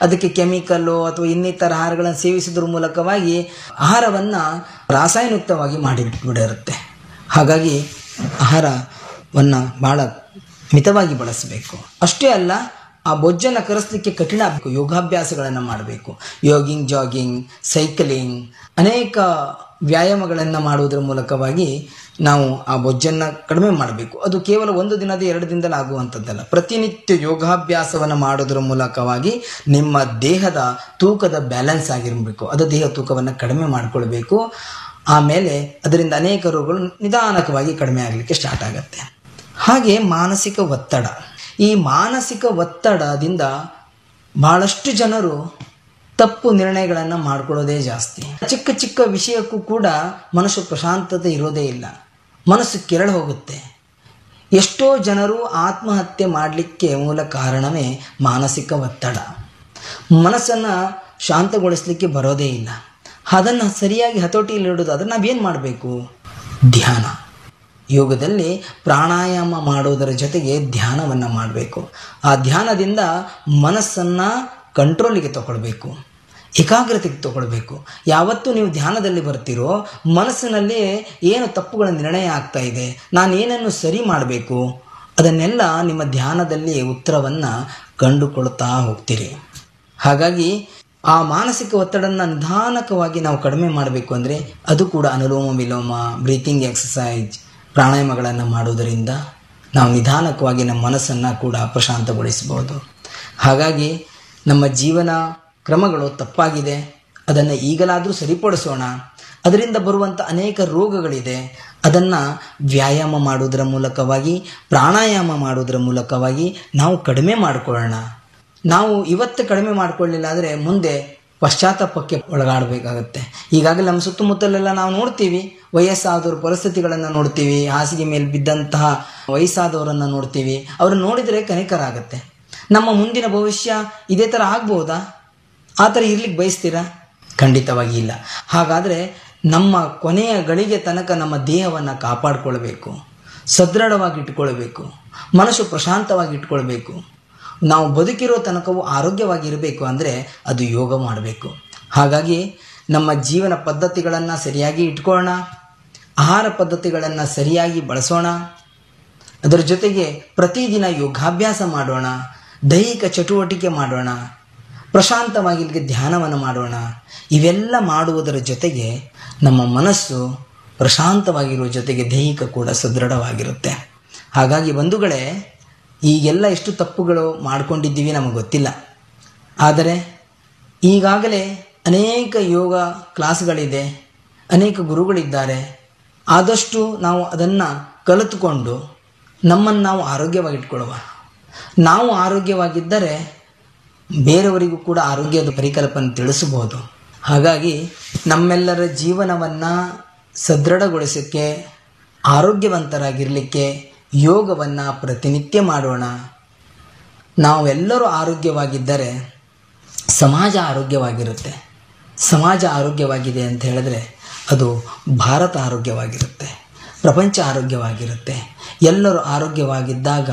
ಅದಕ್ಕೆ ಕೆಮಿಕಲ್ಲು ಅಥವಾ ಇನ್ನಿತರ ಆಹಾರಗಳನ್ನು ಸೇವಿಸೋದ್ರ ಮೂಲಕವಾಗಿ ಆಹಾರವನ್ನ ರಾಸಾಯನಿಕವಾಗಿ ಮಾಡಿಬಿಟ್ಟಿರುತ್ತೆ ಹಾಗಾಗಿ ಆಹಾರವನ್ನ ಬಹಳ ಮಿತವಾಗಿ ಬಳಸಬೇಕು ಅಷ್ಟೇ ಅಲ್ಲ ಆ ಬೊಜ್ಜನ್ನು ಕರೆಸಲಿಕ್ಕೆ ಕಠಿಣ ಆಗಬೇಕು ಯೋಗಾಭ್ಯಾಸಗಳನ್ನು ಮಾಡಬೇಕು ಯೋಗಿಂಗ್ ಜಾಗಿಂಗ್ ಸೈಕಲಿಂಗ್ ಅನೇಕ ವ್ಯಾಯಾಮಗಳನ್ನು ಮಾಡುವುದರ ಮೂಲಕವಾಗಿ ನಾವು ಆ ಬೊಜ್ಜನ್ನು ಕಡಿಮೆ ಮಾಡಬೇಕು ಅದು ಕೇವಲ ಒಂದು ದಿನದ ಎರಡು ದಿನದಲ್ಲಿ ಆಗುವಂಥದ್ದಲ್ಲ ಪ್ರತಿನಿತ್ಯ ಯೋಗಾಭ್ಯಾಸವನ್ನು ಮಾಡೋದ್ರ ಮೂಲಕವಾಗಿ ನಿಮ್ಮ ದೇಹದ ತೂಕದ ಬ್ಯಾಲೆನ್ಸ್ ಆಗಿರಬೇಕು ಅದು ದೇಹ ತೂಕವನ್ನು ಕಡಿಮೆ ಮಾಡಿಕೊಳ್ಬೇಕು ಆಮೇಲೆ ಅದರಿಂದ ಅನೇಕ ರೋಗಗಳು ನಿಧಾನಕವಾಗಿ ಕಡಿಮೆ ಆಗಲಿಕ್ಕೆ ಸ್ಟಾರ್ಟ್ ಆಗುತ್ತೆ ಹಾಗೆ ಮಾನಸಿಕ ಒತ್ತಡ ಈ ಮಾನಸಿಕ ಒತ್ತಡದಿಂದ ಬಹಳಷ್ಟು ಜನರು ತಪ್ಪು ನಿರ್ಣಯಗಳನ್ನು ಮಾಡ್ಕೊಳ್ಳೋದೇ ಜಾಸ್ತಿ ಚಿಕ್ಕ ಚಿಕ್ಕ ವಿಷಯಕ್ಕೂ ಕೂಡ ಮನಸ್ಸು ಪ್ರಶಾಂತತೆ ಇರೋದೇ ಇಲ್ಲ ಮನಸ್ಸು ಕೆರಳು ಹೋಗುತ್ತೆ ಎಷ್ಟೋ ಜನರು ಆತ್ಮಹತ್ಯೆ ಮಾಡಲಿಕ್ಕೆ ಮೂಲ ಕಾರಣವೇ ಮಾನಸಿಕ ಒತ್ತಡ ಮನಸ್ಸನ್ನು ಶಾಂತಗೊಳಿಸಲಿಕ್ಕೆ ಬರೋದೇ ಇಲ್ಲ ಅದನ್ನು ಸರಿಯಾಗಿ ಹತೋಟಿಯಲ್ಲಿಡೋದು ಅದನ್ನು ನಾವೇನು ಮಾಡಬೇಕು ಧ್ಯಾನ ಯೋಗದಲ್ಲಿ ಪ್ರಾಣಾಯಾಮ ಮಾಡೋದರ ಜೊತೆಗೆ ಧ್ಯಾನವನ್ನು ಮಾಡಬೇಕು ಆ ಧ್ಯಾನದಿಂದ ಮನಸ್ಸನ್ನು ಕಂಟ್ರೋಲಿಗೆ ತಗೊಳ್ಬೇಕು ಏಕಾಗ್ರತೆಗೆ ತಗೊಳ್ಬೇಕು ಯಾವತ್ತು ನೀವು ಧ್ಯಾನದಲ್ಲಿ ಬರ್ತೀರೋ ಮನಸ್ಸಿನಲ್ಲಿ ಏನು ತಪ್ಪುಗಳ ನಿರ್ಣಯ ಆಗ್ತಾ ಇದೆ ನಾನು ಏನನ್ನು ಸರಿ ಮಾಡಬೇಕು ಅದನ್ನೆಲ್ಲ ನಿಮ್ಮ ಧ್ಯಾನದಲ್ಲಿ ಉತ್ತರವನ್ನು ಕಂಡುಕೊಳ್ತಾ ಹೋಗ್ತೀರಿ ಹಾಗಾಗಿ ಆ ಮಾನಸಿಕ ಒತ್ತಡನ ನಿಧಾನಕವಾಗಿ ನಾವು ಕಡಿಮೆ ಮಾಡಬೇಕು ಅಂದರೆ ಅದು ಕೂಡ ಅನುಲೋಮ ವಿಲೋಮ ಬ್ರೀತಿಂಗ್ ಎಕ್ಸಸೈಜ್ ಪ್ರಾಣಾಯಾಮಗಳನ್ನು ಮಾಡುವುದರಿಂದ ನಾವು ನಿಧಾನಕವಾಗಿ ನಮ್ಮ ಮನಸ್ಸನ್ನು ಕೂಡ ಪ್ರಶಾಂತಗೊಳಿಸಬಹುದು ಹಾಗಾಗಿ ನಮ್ಮ ಜೀವನ ಕ್ರಮಗಳು ತಪ್ಪಾಗಿದೆ ಅದನ್ನು ಈಗಲಾದರೂ ಸರಿಪಡಿಸೋಣ ಅದರಿಂದ ಬರುವಂಥ ಅನೇಕ ರೋಗಗಳಿದೆ ಅದನ್ನು ವ್ಯಾಯಾಮ ಮಾಡುವುದರ ಮೂಲಕವಾಗಿ ಪ್ರಾಣಾಯಾಮ ಮಾಡುವುದರ ಮೂಲಕವಾಗಿ ನಾವು ಕಡಿಮೆ ಮಾಡಿಕೊಳ್ಳೋಣ ನಾವು ಇವತ್ತು ಕಡಿಮೆ ಮಾಡಿಕೊಳ್ಳಿಲ್ಲ ಅಂದರೆ ಮುಂದೆ ಪಶ್ಚಾತ್ತಾಪಕ್ಕೆ ಒಳಗಾಡಬೇಕಾಗತ್ತೆ ಈಗಾಗಲೇ ನಮ್ಮ ಸುತ್ತಮುತ್ತಲೆಲ್ಲ ನಾವು ನೋಡ್ತೀವಿ ವಯಸ್ಸಾದವ್ರ ಪರಿಸ್ಥಿತಿಗಳನ್ನು ನೋಡ್ತೀವಿ ಹಾಸಿಗೆ ಮೇಲೆ ಬಿದ್ದಂತಹ ವಯಸ್ಸಾದವರನ್ನು ನೋಡ್ತೀವಿ ಅವ್ರನ್ನ ನೋಡಿದರೆ ಕನಿಕರ ಆಗುತ್ತೆ ನಮ್ಮ ಮುಂದಿನ ಭವಿಷ್ಯ ಇದೇ ಥರ ಆಗ್ಬೋದಾ ಆ ಥರ ಇರ್ಲಿಕ್ಕೆ ಬಯಸ್ತೀರಾ ಖಂಡಿತವಾಗಿ ಇಲ್ಲ ಹಾಗಾದರೆ ನಮ್ಮ ಕೊನೆಯ ಗಳಿಗೆ ತನಕ ನಮ್ಮ ದೇಹವನ್ನು ಕಾಪಾಡಿಕೊಳ್ಬೇಕು ಸದೃಢವಾಗಿ ಇಟ್ಕೊಳ್ಬೇಕು ಮನಸ್ಸು ಪ್ರಶಾಂತವಾಗಿ ಇಟ್ಕೊಳ್ಬೇಕು ನಾವು ಬದುಕಿರೋ ತನಕವೂ ಆರೋಗ್ಯವಾಗಿರಬೇಕು ಅಂದರೆ ಅದು ಯೋಗ ಮಾಡಬೇಕು ಹಾಗಾಗಿ ನಮ್ಮ ಜೀವನ ಪದ್ಧತಿಗಳನ್ನು ಸರಿಯಾಗಿ ಇಟ್ಕೊಳ್ಳೋಣ ಆಹಾರ ಪದ್ಧತಿಗಳನ್ನು ಸರಿಯಾಗಿ ಬಳಸೋಣ ಅದರ ಜೊತೆಗೆ ಪ್ರತಿದಿನ ಯೋಗಾಭ್ಯಾಸ ಮಾಡೋಣ ದೈಹಿಕ ಚಟುವಟಿಕೆ ಮಾಡೋಣ ಪ್ರಶಾಂತವಾಗಿ ಇಲ್ಲಿಗೆ ಧ್ಯಾನವನ್ನು ಮಾಡೋಣ ಇವೆಲ್ಲ ಮಾಡುವುದರ ಜೊತೆಗೆ ನಮ್ಮ ಮನಸ್ಸು ಪ್ರಶಾಂತವಾಗಿರುವ ಜೊತೆಗೆ ದೈಹಿಕ ಕೂಡ ಸದೃಢವಾಗಿರುತ್ತೆ ಹಾಗಾಗಿ ಬಂಧುಗಳೇ ಈಗೆಲ್ಲ ಎಷ್ಟು ತಪ್ಪುಗಳು ಮಾಡ್ಕೊಂಡಿದ್ದೀವಿ ನಮಗೆ ಗೊತ್ತಿಲ್ಲ ಆದರೆ ಈಗಾಗಲೇ ಅನೇಕ ಯೋಗ ಕ್ಲಾಸ್ಗಳಿದೆ ಅನೇಕ ಗುರುಗಳಿದ್ದಾರೆ ಆದಷ್ಟು ನಾವು ಅದನ್ನು ಕಲಿತುಕೊಂಡು ನಮ್ಮನ್ನು ನಾವು ಆರೋಗ್ಯವಾಗಿಟ್ಕೊಳ್ಳುವ ನಾವು ಆರೋಗ್ಯವಾಗಿದ್ದರೆ ಬೇರೆಯವರಿಗೂ ಕೂಡ ಆರೋಗ್ಯದ ಪರಿಕಲ್ಪನೆ ತಿಳಿಸಬಹುದು ಹಾಗಾಗಿ ನಮ್ಮೆಲ್ಲರ ಜೀವನವನ್ನು ಸದೃಢಗೊಳಿಸೋಕ್ಕೆ ಆರೋಗ್ಯವಂತರಾಗಿರಲಿಕ್ಕೆ ಯೋಗವನ್ನು ಪ್ರತಿನಿತ್ಯ ಮಾಡೋಣ ನಾವೆಲ್ಲರೂ ಆರೋಗ್ಯವಾಗಿದ್ದರೆ ಸಮಾಜ ಆರೋಗ್ಯವಾಗಿರುತ್ತೆ ಸಮಾಜ ಆರೋಗ್ಯವಾಗಿದೆ ಅಂತ ಹೇಳಿದ್ರೆ ಅದು ಭಾರತ ಆರೋಗ್ಯವಾಗಿರುತ್ತೆ ಪ್ರಪಂಚ ಆರೋಗ್ಯವಾಗಿರುತ್ತೆ ಎಲ್ಲರೂ ಆರೋಗ್ಯವಾಗಿದ್ದಾಗ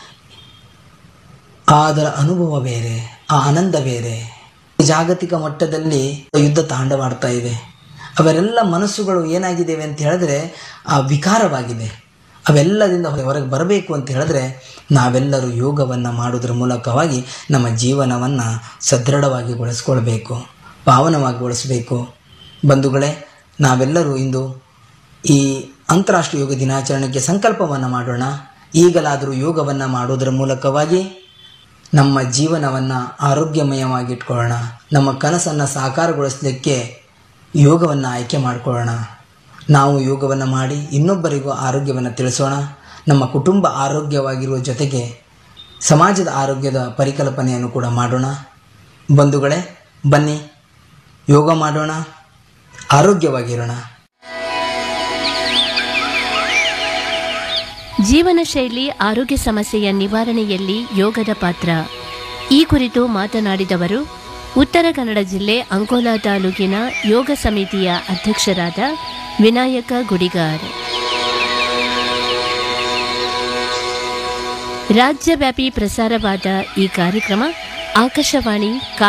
ಅದರ ಅನುಭವ ಬೇರೆ ಆ ಆನಂದ ಬೇರೆ ಜಾಗತಿಕ ಮಟ್ಟದಲ್ಲಿ ಯುದ್ಧ ತಾಂಡವಾಡ್ತಾ ಇದೆ ಅವರೆಲ್ಲ ಮನಸ್ಸುಗಳು ಏನಾಗಿದ್ದೇವೆ ಅಂತ ಹೇಳಿದ್ರೆ ಆ ವಿಕಾರವಾಗಿದೆ ಅವೆಲ್ಲದಿಂದ ಹೊರಗೆ ಬರಬೇಕು ಅಂತ ಹೇಳಿದ್ರೆ ನಾವೆಲ್ಲರೂ ಯೋಗವನ್ನು ಮಾಡೋದ್ರ ಮೂಲಕವಾಗಿ ನಮ್ಮ ಜೀವನವನ್ನು ಸದೃಢವಾಗಿ ಗೊಳಿಸ್ಕೊಳ್ಬೇಕು ಪಾವನವಾಗಿಗೊಳಿಸಬೇಕು ಬಂಧುಗಳೇ ನಾವೆಲ್ಲರೂ ಇಂದು ಈ ಅಂತಾರಾಷ್ಟ್ರೀಯ ಯೋಗ ದಿನಾಚರಣೆಗೆ ಸಂಕಲ್ಪವನ್ನು ಮಾಡೋಣ ಈಗಲಾದರೂ ಯೋಗವನ್ನು ಮಾಡೋದರ ಮೂಲಕವಾಗಿ ನಮ್ಮ ಜೀವನವನ್ನು ಆರೋಗ್ಯಮಯವಾಗಿ ಇಟ್ಕೊಳ್ಳೋಣ ನಮ್ಮ ಕನಸನ್ನು ಸಾಕಾರಗೊಳಿಸಲಿಕ್ಕೆ ಯೋಗವನ್ನು ಆಯ್ಕೆ ಮಾಡಿಕೊಳ್ಳೋಣ ನಾವು ಯೋಗವನ್ನು ಮಾಡಿ ಇನ್ನೊಬ್ಬರಿಗೂ ಆರೋಗ್ಯವನ್ನು ತಿಳಿಸೋಣ ನಮ್ಮ ಕುಟುಂಬ ಆರೋಗ್ಯವಾಗಿರುವ ಜೊತೆಗೆ ಸಮಾಜದ ಆರೋಗ್ಯದ ಪರಿಕಲ್ಪನೆಯನ್ನು ಕೂಡ ಮಾಡೋಣ ಬಂಧುಗಳೇ ಬನ್ನಿ ಯೋಗ ಮಾಡೋಣ ಆರೋಗ್ಯವಾಗಿರೋಣ ಜೀವನ ಶೈಲಿ ಆರೋಗ್ಯ ಸಮಸ್ಯೆಯ ನಿವಾರಣೆಯಲ್ಲಿ ಯೋಗದ ಪಾತ್ರ ಈ ಕುರಿತು ಮಾತನಾಡಿದವರು ಉತ್ತರ ಕನ್ನಡ ಜಿಲ್ಲೆ ಅಂಕೋಲಾ ತಾಲೂಕಿನ ಯೋಗ ಸಮಿತಿಯ ಅಧ್ಯಕ್ಷರಾದ ವಿನಾಯಕ ಗುಡಿಗಾರ್ ರಾಜ್ಯವ್ಯಾಪಿ ಪ್ರಸಾರವಾದ ಈ ಕಾರ್ಯಕ್ರಮ ಆಕಾಶವಾಣಿ